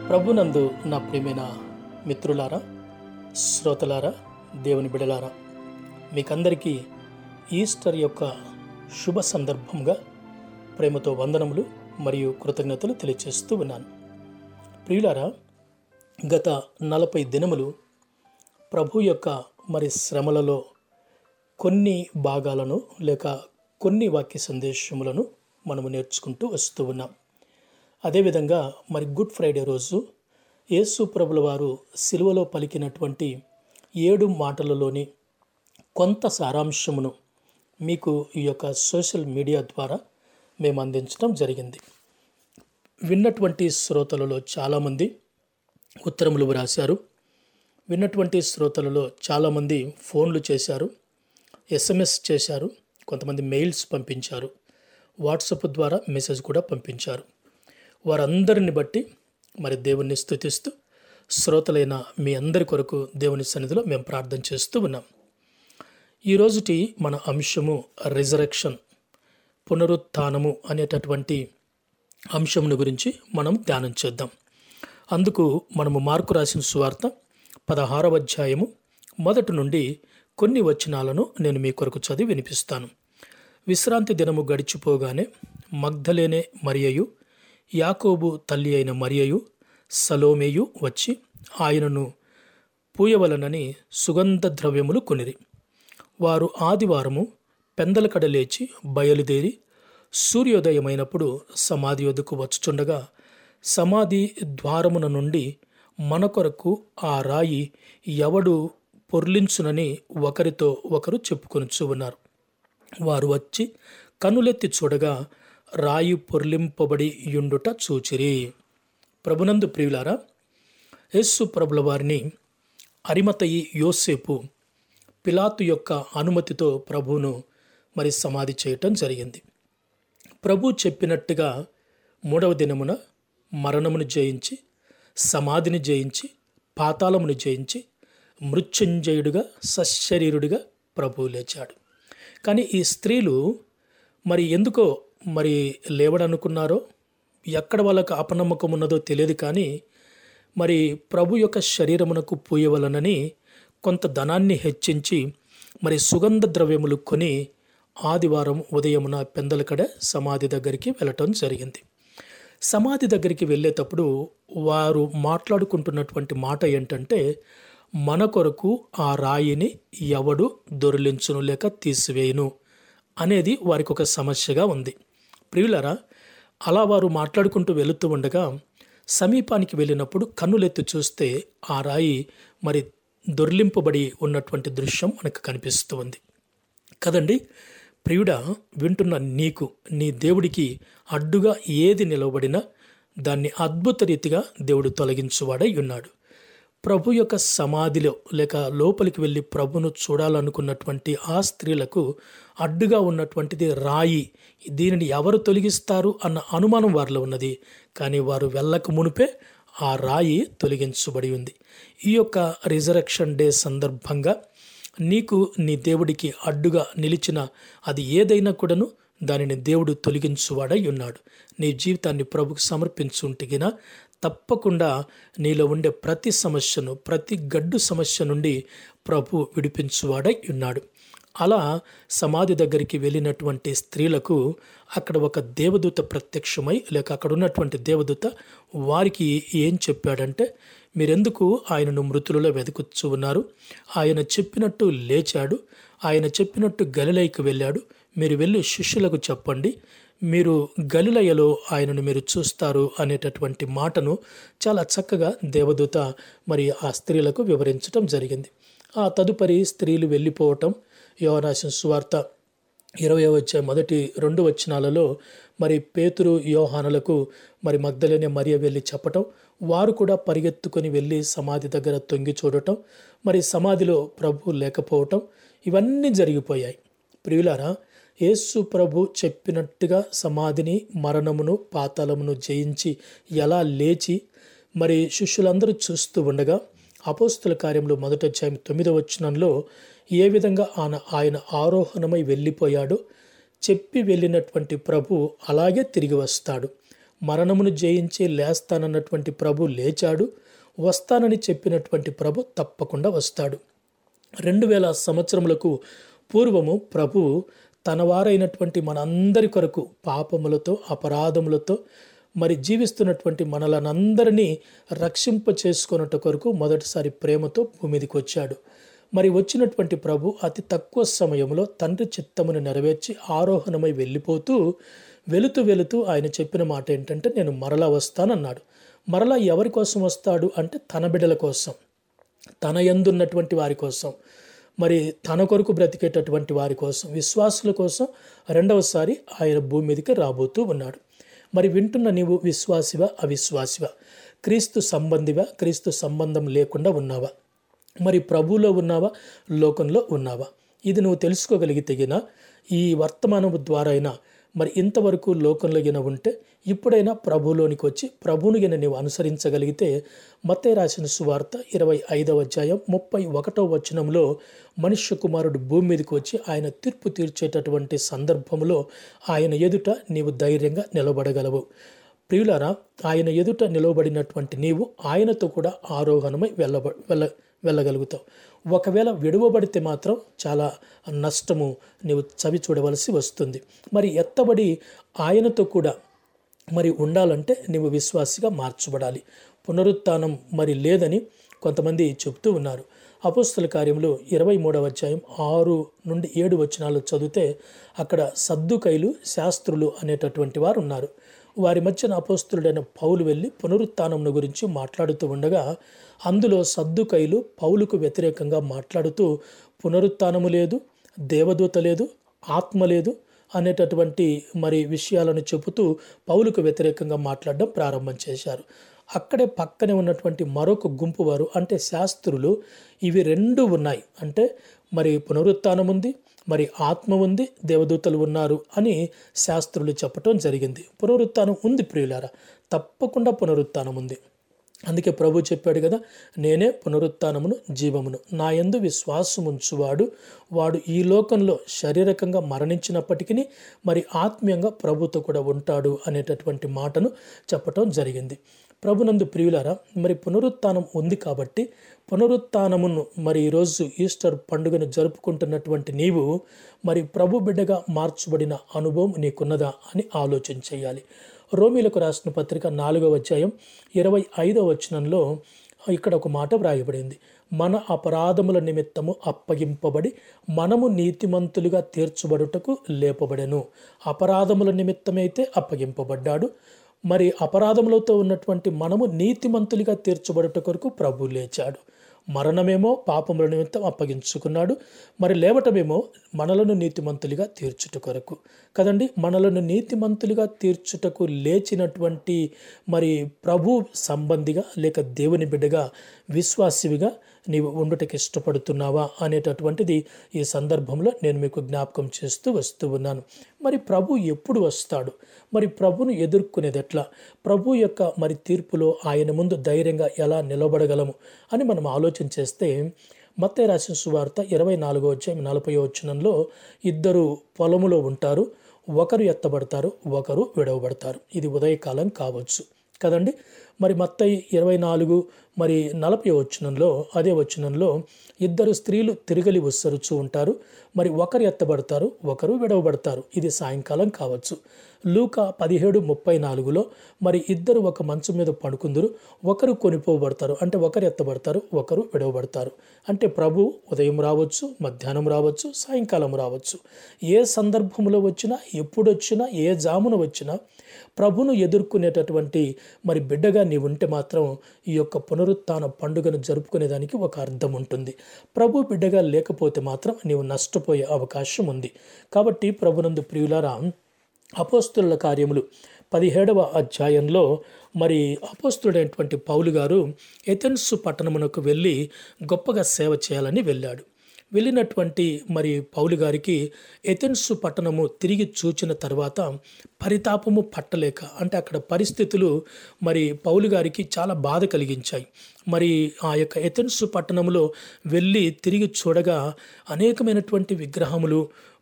ప్రభునందు నా ప్రియమైన మిత్రులారా శ్రోతలారా దేవుని బిడలారా మీకందరికీ ఈస్టర్ యొక్క శుభ సందర్భంగా ప్రేమతో వందనములు మరియు కృతజ్ఞతలు తెలియచేస్తూ ఉన్నాను ప్రియులారా గత నలభై దినములు ప్రభు యొక్క మరి శ్రమలలో కొన్ని భాగాలను లేక కొన్ని వాక్య సందేశములను మనము నేర్చుకుంటూ వస్తూ ఉన్నాం అదేవిధంగా మరి గుడ్ ఫ్రైడే రోజు యేసు ప్రభుల వారు సిలువలో పలికినటువంటి ఏడు మాటలలోని కొంత సారాంశమును మీకు ఈ యొక్క సోషల్ మీడియా ద్వారా మేము అందించడం జరిగింది విన్నటువంటి శ్రోతలలో చాలామంది ఉత్తరములు వ్రాశారు విన్నటువంటి శ్రోతలలో చాలామంది ఫోన్లు చేశారు ఎస్ఎంఎస్ చేశారు కొంతమంది మెయిల్స్ పంపించారు వాట్సాప్ ద్వారా మెసేజ్ కూడా పంపించారు వారందరిని బట్టి మరి దేవుణ్ణి స్థుతిస్తూ శ్రోతలైన మీ అందరి కొరకు దేవుని సన్నిధిలో మేము ప్రార్థన చేస్తూ ఉన్నాం ఈ రోజుటి మన అంశము రిజరక్షన్ పునరుత్థానము అనేటటువంటి అంశమును గురించి మనం ధ్యానం చేద్దాం అందుకు మనము మార్కు రాసిన సువార్త పదహారవ అధ్యాయము మొదటి నుండి కొన్ని వచనాలను నేను మీ కొరకు చదివి వినిపిస్తాను విశ్రాంతి దినము గడిచిపోగానే మగ్ధలేనే మరియయు యాకోబు తల్లి అయిన మరియయు సలోమేయు వచ్చి ఆయనను పూయవలనని సుగంధ ద్రవ్యములు కొనిరి వారు ఆదివారము పెందలకడ లేచి బయలుదేరి సూర్యోదయమైనప్పుడు సమాధి వద్దకు వచ్చుచుండగా సమాధి ద్వారమున నుండి మన కొరకు ఆ రాయి ఎవడు పొర్లించునని ఒకరితో ఒకరు చెప్పుకొనుచు ఉన్నారు వారు వచ్చి కనులెత్తి చూడగా రాయి పొర్లింపబడి యుండుట చూచిరి ప్రభునందు ప్రియులారా యేసు ప్రభుల వారిని అరిమతయి యోసేపు పిలాతు యొక్క అనుమతితో ప్రభువును మరి సమాధి చేయటం జరిగింది ప్రభు చెప్పినట్టుగా మూడవ దినమున మరణమును జయించి సమాధిని జయించి పాతాళమును జయించి మృత్యుంజయుడుగా సశరీరుడిగా ప్రభువు లేచాడు కానీ ఈ స్త్రీలు మరి ఎందుకో మరి లేవడనుకున్నారో ఎక్కడ వాళ్ళకు అపనమ్మకం ఉన్నదో తెలియదు కానీ మరి ప్రభు యొక్క శరీరమునకు పూయవలనని కొంత ధనాన్ని హెచ్చించి మరి సుగంధ ద్రవ్యములు కొని ఆదివారం ఉదయమున పెందలకడ సమాధి దగ్గరికి వెళ్ళటం జరిగింది సమాధి దగ్గరికి వెళ్ళేటప్పుడు వారు మాట్లాడుకుంటున్నటువంటి మాట ఏంటంటే మన కొరకు ఆ రాయిని ఎవడు దొరిలించును లేక తీసివేయును అనేది వారికి ఒక సమస్యగా ఉంది ప్రియులరా అలా వారు మాట్లాడుకుంటూ వెళుతూ ఉండగా సమీపానికి వెళ్ళినప్పుడు కన్నులెత్తి చూస్తే ఆ రాయి మరి దొర్లింపబడి ఉన్నటువంటి దృశ్యం మనకు కనిపిస్తూ ఉంది కదండి ప్రియుడ వింటున్న నీకు నీ దేవుడికి అడ్డుగా ఏది నిలవబడినా దాన్ని అద్భుత రీతిగా దేవుడు తొలగించువాడై ఉన్నాడు ప్రభు యొక్క సమాధిలో లేక లోపలికి వెళ్ళి ప్రభును చూడాలనుకున్నటువంటి ఆ స్త్రీలకు అడ్డుగా ఉన్నటువంటిది రాయి దీనిని ఎవరు తొలగిస్తారు అన్న అనుమానం వారిలో ఉన్నది కానీ వారు వెళ్ళక మునిపే ఆ రాయి తొలగించబడి ఉంది ఈ యొక్క రిజరక్షన్ డే సందర్భంగా నీకు నీ దేవుడికి అడ్డుగా నిలిచిన అది ఏదైనా కూడాను దానిని దేవుడు తొలగించువాడై ఉన్నాడు నీ జీవితాన్ని ప్రభుకు సమర్పించుంటిగిన తప్పకుండా నీలో ఉండే ప్రతి సమస్యను ప్రతి గడ్డు సమస్య నుండి ప్రభు విడిపించువాడై ఉన్నాడు అలా సమాధి దగ్గరికి వెళ్ళినటువంటి స్త్రీలకు అక్కడ ఒక దేవదూత ప్రత్యక్షమై లేక అక్కడ ఉన్నటువంటి దేవదూత వారికి ఏం చెప్పాడంటే మీరెందుకు ఆయనను మృతులలో వెతుకుచ్చు ఉన్నారు ఆయన చెప్పినట్టు లేచాడు ఆయన చెప్పినట్టు గలిలైకి వెళ్ళాడు మీరు వెళ్ళి శిష్యులకు చెప్పండి మీరు గలిలయలో ఆయనను మీరు చూస్తారు అనేటటువంటి మాటను చాలా చక్కగా దేవదూత మరి ఆ స్త్రీలకు వివరించడం జరిగింది ఆ తదుపరి స్త్రీలు వెళ్ళిపోవటం యోవరాసిన సువార్త ఇరవై వచ్చే మొదటి రెండు వచనాలలో మరి పేతురు యోహానులకు మరి మగ్ధలేనే మరియ వెళ్ళి చెప్పటం వారు కూడా పరిగెత్తుకొని వెళ్ళి సమాధి దగ్గర తొంగి చూడటం మరి సమాధిలో ప్రభు లేకపోవటం ఇవన్నీ జరిగిపోయాయి ప్రియులారా యేసు ప్రభు చెప్పినట్టుగా సమాధిని మరణమును పాతాళమును జయించి ఎలా లేచి మరి శిష్యులందరూ చూస్తూ ఉండగా అపోస్తుల కార్యంలో మొదట అధ్యాయం తొమ్మిదవ వచనంలో ఏ విధంగా ఆయన ఆయన ఆరోహణమై వెళ్ళిపోయాడో చెప్పి వెళ్ళినటువంటి ప్రభు అలాగే తిరిగి వస్తాడు మరణమును జయించి లేస్తానన్నటువంటి ప్రభు లేచాడు వస్తానని చెప్పినటువంటి ప్రభు తప్పకుండా వస్తాడు రెండు వేల సంవత్సరములకు పూర్వము ప్రభు తన వారైనటువంటి మనందరి కొరకు పాపములతో అపరాధములతో మరి జీవిస్తున్నటువంటి మనలనందరినీ రక్షింప చేసుకున్నట్ట కొరకు మొదటిసారి ప్రేమతో భూమి మీదకి వచ్చాడు మరి వచ్చినటువంటి ప్రభు అతి తక్కువ సమయంలో తండ్రి చిత్తమును నెరవేర్చి ఆరోహణమై వెళ్ళిపోతూ వెళుతూ వెళుతూ ఆయన చెప్పిన మాట ఏంటంటే నేను మరలా వస్తానన్నాడు మరలా ఎవరి కోసం వస్తాడు అంటే తన బిడ్డల కోసం తన యందున్నటువంటి వారి కోసం మరి తన కొరకు బ్రతికేటటువంటి వారి కోసం విశ్వాసుల కోసం రెండవసారి ఆయన భూమి మీదకి రాబోతూ ఉన్నాడు మరి వింటున్న నీవు విశ్వాసివా అవిశ్వాసివా క్రీస్తు సంబంధివా క్రీస్తు సంబంధం లేకుండా ఉన్నావా మరి ప్రభువులో ఉన్నావా లోకంలో ఉన్నావా ఇది నువ్వు తెలుసుకోగలిగితే గిన ఈ వర్తమానము ద్వారా అయినా మరి ఇంతవరకు లోకంలో గిన ఉంటే ఇప్పుడైనా ప్రభులోనికి వచ్చి ప్రభువుని గిన నీవు అనుసరించగలిగితే మత్తే రాసిన సువార్త ఇరవై ఐదవ అధ్యాయం ముప్పై ఒకటవ వచనంలో మనుష్య కుమారుడు భూమి మీదకి వచ్చి ఆయన తీర్పు తీర్చేటటువంటి సందర్భంలో ఆయన ఎదుట నీవు ధైర్యంగా నిలబడగలవు ప్రియులారా ఆయన ఎదుట నిలవబడినటువంటి నీవు ఆయనతో కూడా ఆరోహణమై వెళ్ళబ వెళ్ళ వెళ్ళగలుగుతావు ఒకవేళ విడువబడితే మాత్రం చాలా నష్టము నీవు చవి చూడవలసి వస్తుంది మరి ఎత్తబడి ఆయనతో కూడా మరి ఉండాలంటే నీవు విశ్వాసిగా మార్చబడాలి పునరుత్థానం మరి లేదని కొంతమంది చెప్తూ ఉన్నారు అపోస్తుల కార్యంలో ఇరవై మూడవ అధ్యాయం ఆరు నుండి ఏడు వచనాలు చదివితే అక్కడ సద్దుకైలు శాస్త్రులు అనేటటువంటి వారు ఉన్నారు వారి మధ్యన అపోస్తులుడైన పౌలు వెళ్ళి పునరుత్థానం గురించి మాట్లాడుతూ ఉండగా అందులో సద్దుకైలు పౌలుకు వ్యతిరేకంగా మాట్లాడుతూ పునరుత్థానము లేదు దేవదూత లేదు ఆత్మ లేదు అనేటటువంటి మరి విషయాలను చెబుతూ పౌలుకు వ్యతిరేకంగా మాట్లాడడం ప్రారంభం చేశారు అక్కడే పక్కనే ఉన్నటువంటి మరొక గుంపు వారు అంటే శాస్త్రులు ఇవి రెండు ఉన్నాయి అంటే మరి పునరుత్థానం ఉంది మరి ఆత్మ ఉంది దేవదూతలు ఉన్నారు అని శాస్త్రులు చెప్పటం జరిగింది పునరుత్థానం ఉంది ప్రియులారా తప్పకుండా పునరుత్థానం ఉంది అందుకే ప్రభు చెప్పాడు కదా నేనే పునరుత్థానమును జీవమును నా యందు విశ్వాసముంచువాడు వాడు ఈ లోకంలో శారీరకంగా మరణించినప్పటికీ మరి ఆత్మీయంగా ప్రభుతో కూడా ఉంటాడు అనేటటువంటి మాటను చెప్పటం జరిగింది ప్రభునందు ప్రియులారా మరి పునరుత్థానం ఉంది కాబట్టి పునరుత్థానమును మరి ఈరోజు ఈస్టర్ పండుగను జరుపుకుంటున్నటువంటి నీవు మరి ప్రభు బిడ్డగా మార్చబడిన అనుభవం నీకున్నదా అని ఆలోచన చేయాలి రోమిలకు రాసిన పత్రిక నాలుగవ అధ్యాయం ఇరవై ఐదవ వచనంలో ఇక్కడ ఒక మాట వ్రాయబడింది మన అపరాధముల నిమిత్తము అప్పగింపబడి మనము నీతిమంతులుగా తీర్చబడుటకు లేపబడెను అపరాధముల నిమిత్తమైతే అప్పగింపబడ్డాడు మరి అపరాధములతో ఉన్నటువంటి మనము నీతిమంతులుగా తీర్చబడుట కొరకు ప్రభు లేచాడు మరణమేమో పాపముల నిమిత్తం అప్పగించుకున్నాడు మరి లేవటమేమో మనలను నీతిమంతులుగా తీర్చుట కొరకు కదండి మనలను నీతిమంతులుగా తీర్చుటకు లేచినటువంటి మరి ప్రభు సంబంధిగా లేక దేవుని బిడ్డగా విశ్వాసివిగా నీవు ఉండుటకు ఇష్టపడుతున్నావా అనేటటువంటిది ఈ సందర్భంలో నేను మీకు జ్ఞాపకం చేస్తూ వస్తూ ఉన్నాను మరి ప్రభు ఎప్పుడు వస్తాడు మరి ప్రభును ఎదుర్కొనేది ఎట్లా ప్రభు యొక్క మరి తీర్పులో ఆయన ముందు ధైర్యంగా ఎలా నిలబడగలము అని మనం ఆలోచన చేస్తే మత్తే రాసిన సువార్త ఇరవై నాలుగో అధ్యాయం నలభై వచనంలో ఇద్దరు పొలములో ఉంటారు ఒకరు ఎత్తబడతారు ఒకరు విడవబడతారు ఇది ఉదయకాలం కావచ్చు కదండి మరి మత్తయి ఇరవై నాలుగు మరి నలభై వచనంలో అదే వచనంలో ఇద్దరు స్త్రీలు తిరగలి ఉස්සరుచూ ఉంటారు మరి ఒకరు ఎత్తబడతారు ఒకరు విడవబడతారు ఇది సాయంకాలం కావచ్చు లూక పదిహేడు ముప్పై నాలుగులో మరి ఇద్దరు ఒక మంచం మీద పడుకుందరు ఒకరు కొనిపోబడతారు అంటే ఒకరు ఎత్తబడతారు ఒకరు విడవబడతారు అంటే ప్రభు ఉదయం రావచ్చు మధ్యాహ్నం రావచ్చు సాయంకాలం రావచ్చు ఏ సందర్భంలో వచ్చినా ఎప్పుడు వచ్చినా ఏ జామున వచ్చినా ప్రభును ఎదుర్కొనేటటువంటి మరి బిడ్డగా నీవు ఉంటే మాత్రం ఈ యొక్క పునరుత్థాన పండుగను జరుపుకునేదానికి ఒక అర్థం ఉంటుంది ప్రభు బిడ్డగా లేకపోతే మాత్రం నీవు నష్టపోయే అవకాశం ఉంది కాబట్టి ప్రభునందు ప్రియులారా అపోస్తుల కార్యములు పదిహేడవ అధ్యాయంలో మరి అపోస్తుడైనటువంటి పౌలు గారు ఎథెన్స్ పట్టణమునకు వెళ్ళి గొప్పగా సేవ చేయాలని వెళ్ళాడు వెళ్ళినటువంటి మరి పౌలు గారికి ఎథెన్స్ పట్టణము తిరిగి చూచిన తర్వాత పరితాపము పట్టలేక అంటే అక్కడ పరిస్థితులు మరి పౌలు గారికి చాలా బాధ కలిగించాయి మరి ఆ యొక్క ఎథెన్స్ పట్టణంలో వెళ్ళి తిరిగి చూడగా అనేకమైనటువంటి విగ్రహములు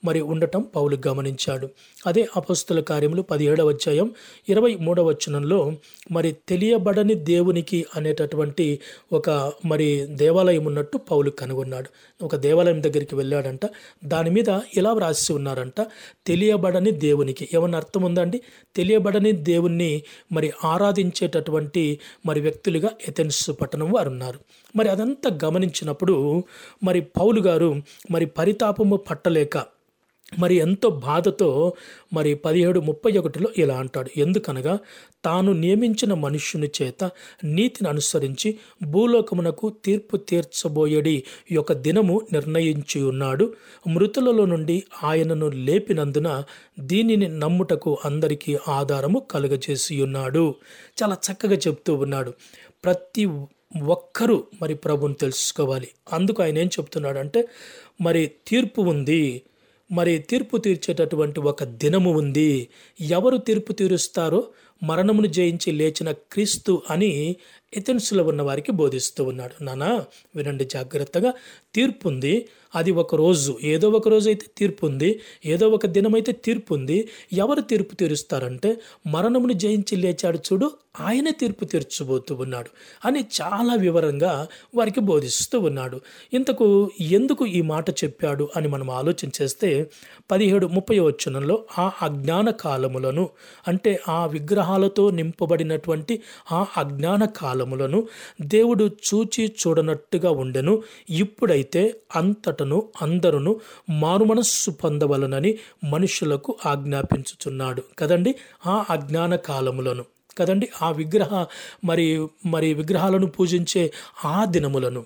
మరి ఉండటం పౌలు గమనించాడు అదే అపస్తుల కార్యములు పదిహేడవ అధ్యాయం ఇరవై మూడవ వచనంలో మరి తెలియబడని దేవునికి అనేటటువంటి ఒక మరి దేవాలయం ఉన్నట్టు పౌలు కనుగొన్నాడు ఒక దేవాలయం దగ్గరికి వెళ్ళాడంట దాని మీద ఇలా వ్రాసి ఉన్నారంట తెలియబడని దేవునికి ఏమన్నా అర్థం ఉందండి తెలియబడని దేవుణ్ణి మరి ఆరాధించేటటువంటి మరి వ్యక్తులుగా ఎథెన్స్ పట్టణం వారు ఉన్నారు మరి అదంతా గమనించినప్పుడు మరి పౌలు గారు మరి పరితాపము పట్టలేక మరి ఎంతో బాధతో మరి పదిహేడు ముప్పై ఒకటిలో ఇలా అంటాడు ఎందుకనగా తాను నియమించిన మనుష్యుని చేత నీతిని అనుసరించి భూలోకమునకు తీర్పు తీర్చబోయేడి యొక్క దినము నిర్ణయించి ఉన్నాడు మృతులలో నుండి ఆయనను లేపినందున దీనిని నమ్ముటకు అందరికీ ఆధారము కలుగజేసి ఉన్నాడు చాలా చక్కగా చెప్తూ ఉన్నాడు ప్రతి ఒక్కరూ మరి ప్రభుని తెలుసుకోవాలి అందుకు ఆయన ఏం చెప్తున్నాడు అంటే మరి తీర్పు ఉంది మరి తీర్పు తీర్చేటటువంటి ఒక దినము ఉంది ఎవరు తీర్పు తీరుస్తారో మరణమును జయించి లేచిన క్రీస్తు అని ఎథెన్స్లో ఉన్న వారికి బోధిస్తూ ఉన్నాడు నానా వినండి జాగ్రత్తగా తీర్పు ఉంది అది ఒక రోజు ఏదో ఒక రోజు అయితే తీర్పు ఉంది ఏదో ఒక దినమైతే తీర్పు ఉంది ఎవరు తీర్పు తీరుస్తారంటే మరణమును జయించి లేచాడు చూడు ఆయనే తీర్పు తీర్చబోతూ ఉన్నాడు అని చాలా వివరంగా వారికి బోధిస్తూ ఉన్నాడు ఇంతకు ఎందుకు ఈ మాట చెప్పాడు అని మనం ఆలోచన చేస్తే పదిహేడు ముప్పై వచ్చునంలో ఆ అజ్ఞాన కాలములను అంటే ఆ విగ్రహాలతో నింపబడినటువంటి ఆ అజ్ఞాన కాలములను దేవుడు చూచి చూడనట్టుగా ఉండెను ఇప్పుడైతే అంతటను అందరును మారుమనస్సు పొందవలనని మనుషులకు ఆజ్ఞాపించుచున్నాడు కదండి ఆ అజ్ఞాన కాలములను కదండి ఆ విగ్రహ మరి మరి విగ్రహాలను పూజించే ఆ దినములను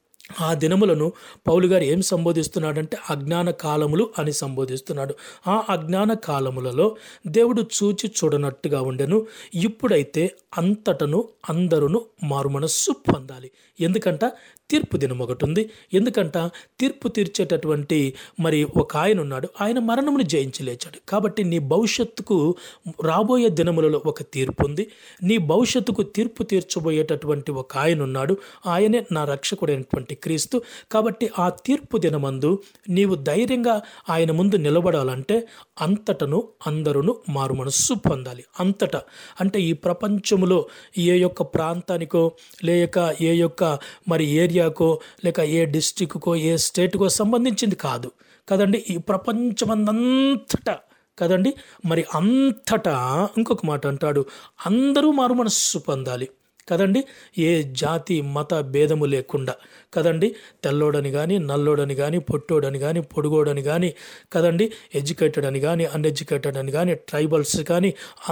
ఆ దినములను పౌలు గారు ఏం సంబోధిస్తున్నాడంటే అజ్ఞాన కాలములు అని సంబోధిస్తున్నాడు ఆ అజ్ఞాన కాలములలో దేవుడు చూచి చూడనట్టుగా ఉండెను ఇప్పుడైతే అంతటను అందరును మారుమనస్సు పొందాలి ఎందుకంట తీర్పు దినం ఒకటి ఉంది ఎందుకంట తీర్పు తీర్చేటటువంటి మరి ఒక ఆయన ఉన్నాడు ఆయన మరణమును జయించి లేచాడు కాబట్టి నీ భవిష్యత్తుకు రాబోయే దినములలో ఒక తీర్పు ఉంది నీ భవిష్యత్తుకు తీర్పు తీర్చబోయేటటువంటి ఒక ఆయన ఉన్నాడు ఆయనే నా రక్షకుడైనటువంటి క్రీస్తు కాబట్టి ఆ తీర్పు దినమందు నీవు ధైర్యంగా ఆయన ముందు నిలబడాలంటే అంతటను అందరును మారు మనస్సు పొందాలి అంతటా అంటే ఈ ప్రపంచములో ఏ యొక్క ప్రాంతానికో లేక ఏ యొక్క మరి ఏరియాకో లేక ఏ డిస్టిక్కో ఏ స్టేట్కో సంబంధించింది కాదు కదండి ఈ ప్రపంచమందంతటా కదండి మరి అంతటా ఇంకొక మాట అంటాడు అందరూ మారు మనస్సు పొందాలి కదండి ఏ జాతి మత భేదము లేకుండా కదండి తెల్లోడని కానీ నల్లోడని కానీ పొట్టోడని కానీ పొడుగోడని కానీ కదండి ఎడ్యుకేటెడ్ అని కానీ అన్ఎడ్యుకేటెడ్ అని కానీ ట్రైబల్స్ కానీ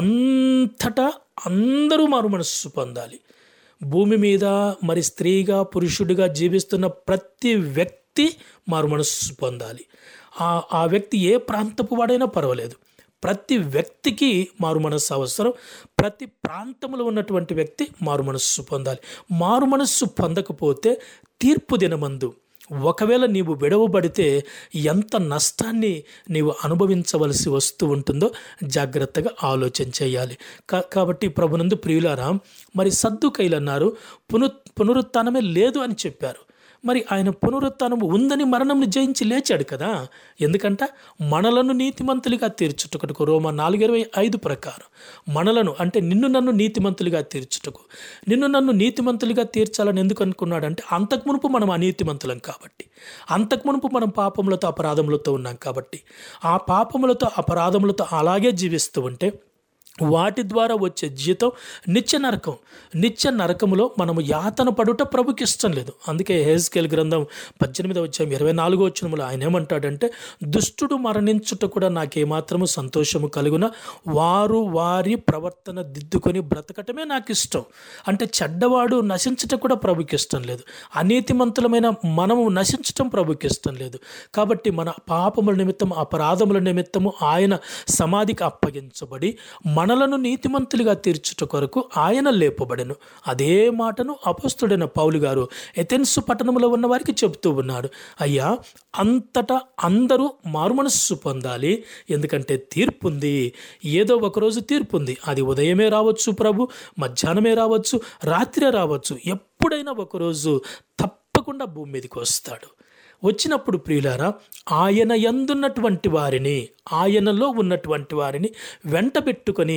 అంతటా అందరూ మారు మనస్సు పొందాలి భూమి మీద మరి స్త్రీగా పురుషుడిగా జీవిస్తున్న ప్రతి వ్యక్తి మారు మనస్సు పొందాలి ఆ ఆ వ్యక్తి ఏ ప్రాంతపు వాడైనా పర్వాలేదు ప్రతి వ్యక్తికి మారు మనస్సు అవసరం ప్రతి ప్రాంతంలో ఉన్నటువంటి వ్యక్తి మారు మనస్సు పొందాలి మారు మనస్సు పొందకపోతే తీర్పు దినమందు ఒకవేళ నీవు విడవబడితే ఎంత నష్టాన్ని నీవు అనుభవించవలసి వస్తూ ఉంటుందో జాగ్రత్తగా ఆలోచన చేయాలి కా- కాబట్టి ప్రభునందు ప్రియులారా మరి సద్దుకైలు అన్నారు పును పునరుత్థానమే లేదు అని చెప్పారు మరి ఆయన పునరుత్థానం ఉందని మరణంను జయించి లేచాడు కదా ఎందుకంట మనలను నీతిమంతులుగా తీర్చుటకు రోమ నాలుగు ఇరవై ఐదు ప్రకారం మనలను అంటే నిన్ను నన్ను నీతిమంతులుగా తీర్చుటకు నిన్ను నన్ను నీతిమంతులుగా తీర్చాలని ఎందుకు అనుకున్నాడంటే అంతకు మునుపు మనం అనీతిమంతులం కాబట్టి అంతకు మునుపు మనం పాపములతో అపరాధములతో ఉన్నాం కాబట్టి ఆ పాపములతో అపరాధములతో అలాగే జీవిస్తూ ఉంటే వాటి ద్వారా వచ్చే జీతం నిత్య నరకం నిత్య నరకములో మనము యాతన పడుట ప్రభుకి ఇష్టం లేదు అందుకే హేజ్కేల్ గ్రంథం పద్దెనిమిదవ వచ్చాం ఇరవై నాలుగో వచ్చినములో ఆయన ఏమంటాడంటే దుష్టుడు మరణించుట కూడా నాకేమాత్రము సంతోషము కలుగున వారు వారి ప్రవర్తన దిద్దుకొని బ్రతకటమే నాకు ఇష్టం అంటే చెడ్డవాడు నశించటం కూడా ప్రభుకి ఇష్టం లేదు అనీతిమంతులమైన మనము నశించటం ప్రభుకి ఇష్టం లేదు కాబట్టి మన పాపముల నిమిత్తం అపరాధముల నిమిత్తము ఆయన సమాధికి అప్పగించబడి మనలను నీతిమంతులుగా తీర్చుట కొరకు ఆయన లేపబడెను అదే మాటను అపస్తుడైన పౌలు గారు ఎథెన్స్ పట్టణంలో ఉన్న వారికి చెబుతూ ఉన్నాడు అయ్యా అంతటా అందరూ మారుమనస్సు పొందాలి ఎందుకంటే తీర్పు ఉంది ఏదో ఒకరోజు తీర్పు ఉంది అది ఉదయమే రావచ్చు ప్రభు మధ్యాహ్నమే రావచ్చు రాత్రే రావచ్చు ఎప్పుడైనా ఒకరోజు తప్పకుండా భూమి మీదకి వస్తాడు వచ్చినప్పుడు ప్రియులారా ఆయన యందున్నటువంటి వారిని ఆయనలో ఉన్నటువంటి వారిని వెంట పెట్టుకొని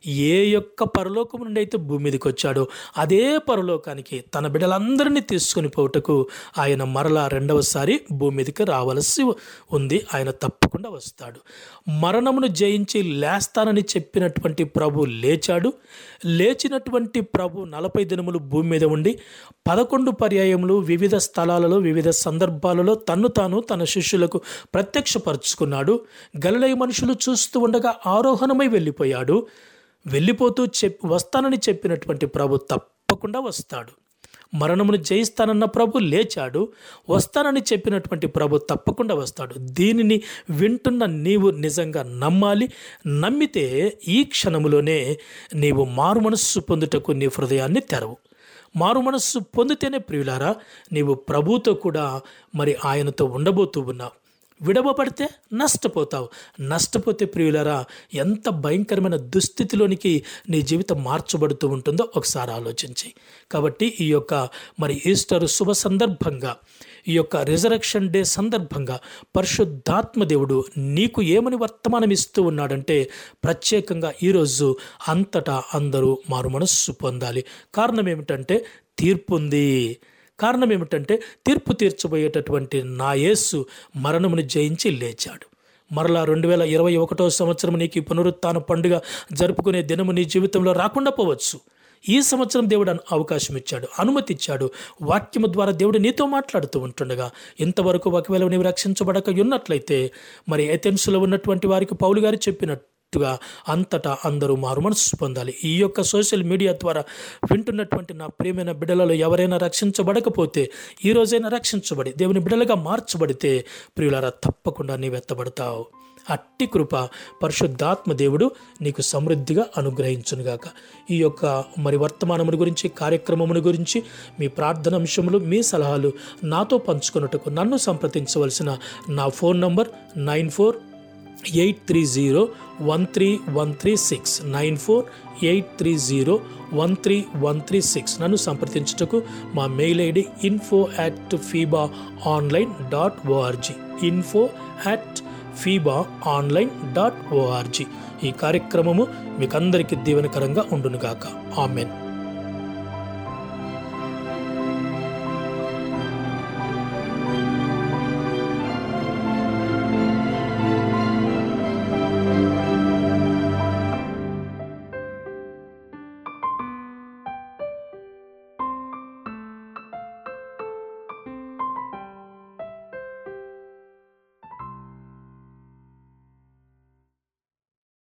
ఏ యొక్క పరలోకం నుండి అయితే భూమి మీదకి వచ్చాడో అదే పరలోకానికి తన బిడ్డలందరినీ తీసుకొని పోవుటకు ఆయన మరలా రెండవసారి భూమి మీదకి రావలసి ఉంది ఆయన తప్పకుండా వస్తాడు మరణమును జయించి లేస్తానని చెప్పినటువంటి ప్రభు లేచాడు లేచినటువంటి ప్రభు నలభై దినములు భూమి మీద ఉండి పదకొండు పర్యాయములు వివిధ స్థలాలలో వివిధ సందర్భాలలో తన్ను తాను తన శిష్యులకు ప్రత్యక్షపరుచుకున్నాడు గలిలయ మనుషులు చూస్తూ ఉండగా ఆరోహణమై వెళ్ళిపోయాడు వెళ్ళిపోతూ చెప్ వస్తానని చెప్పినటువంటి ప్రభు తప్పకుండా వస్తాడు మరణమును జయిస్తానన్న ప్రభు లేచాడు వస్తానని చెప్పినటువంటి ప్రభు తప్పకుండా వస్తాడు దీనిని వింటున్న నీవు నిజంగా నమ్మాలి నమ్మితే ఈ క్షణములోనే నీవు మారు మనస్సు పొందుటకు నీ హృదయాన్ని తెరవు మారు మనస్సు పొందితేనే ప్రియులారా నీవు ప్రభుతో కూడా మరి ఆయనతో ఉండబోతూ ఉన్నావు విడవబడితే నష్టపోతావు నష్టపోతే ప్రియులరా ఎంత భయంకరమైన దుస్థితిలోనికి నీ జీవితం మార్చబడుతూ ఉంటుందో ఒకసారి ఆలోచించి కాబట్టి ఈ యొక్క మరి ఈస్టర్ శుభ సందర్భంగా ఈ యొక్క రిజరక్షన్ డే సందర్భంగా పరిశుద్ధాత్మ దేవుడు నీకు ఏమని వర్తమానం ఇస్తూ ఉన్నాడంటే ప్రత్యేకంగా ఈరోజు అంతటా అందరూ మారు మనస్సు పొందాలి కారణం ఏమిటంటే తీర్పు ఉంది కారణం ఏమిటంటే తీర్పు తీర్చబోయేటటువంటి నా యేసు మరణమును జయించి లేచాడు మరలా రెండు వేల ఇరవై ఒకటో సంవత్సరం నీకు ఈ పునరుత్థాన పండుగ జరుపుకునే దినము నీ జీవితంలో రాకుండా పోవచ్చు ఈ సంవత్సరం దేవుడు అను- అవకాశం ఇచ్చాడు అనుమతి ఇచ్చాడు వాక్యము ద్వారా దేవుడు నీతో మాట్లాడుతూ ఉంటుండగా ఇంతవరకు ఒకవేళ నీవు రక్షించబడక ఉన్నట్లయితే మరి ఎథెన్స్లో ఉన్నటువంటి వారికి పౌలు గారు చెప్పినట్టుగా అంతటా అందరూ మారు మనస్సు పొందాలి ఈ యొక్క సోషల్ మీడియా ద్వారా వింటున్నటువంటి నా ప్రియమైన బిడ్డలలో ఎవరైనా రక్షించబడకపోతే ఈ రోజైనా రక్షించబడి దేవుని బిడ్డలుగా మార్చబడితే ప్రియులారా తప్పకుండా నీవు ఎత్తబడతావు అట్టి కృప పరిశుద్ధాత్మ దేవుడు నీకు సమృద్ధిగా అనుగ్రహించునుగాక ఈ యొక్క మరి వర్తమానముల గురించి కార్యక్రమముల గురించి మీ ప్రార్థన అంశములు మీ సలహాలు నాతో పంచుకున్నట్టుకు నన్ను సంప్రదించవలసిన నా phone number nine four eight three zero one three one three six nine four eight three zero one three one three six నన్ను సంప్రదించుటకు మా mail ID info at FIBA online dot O R G info at FIBA online dot O R G ఈ కార్యక్రమము మీకందరికీ దీవెనకరంగా ఉండునుగాక amen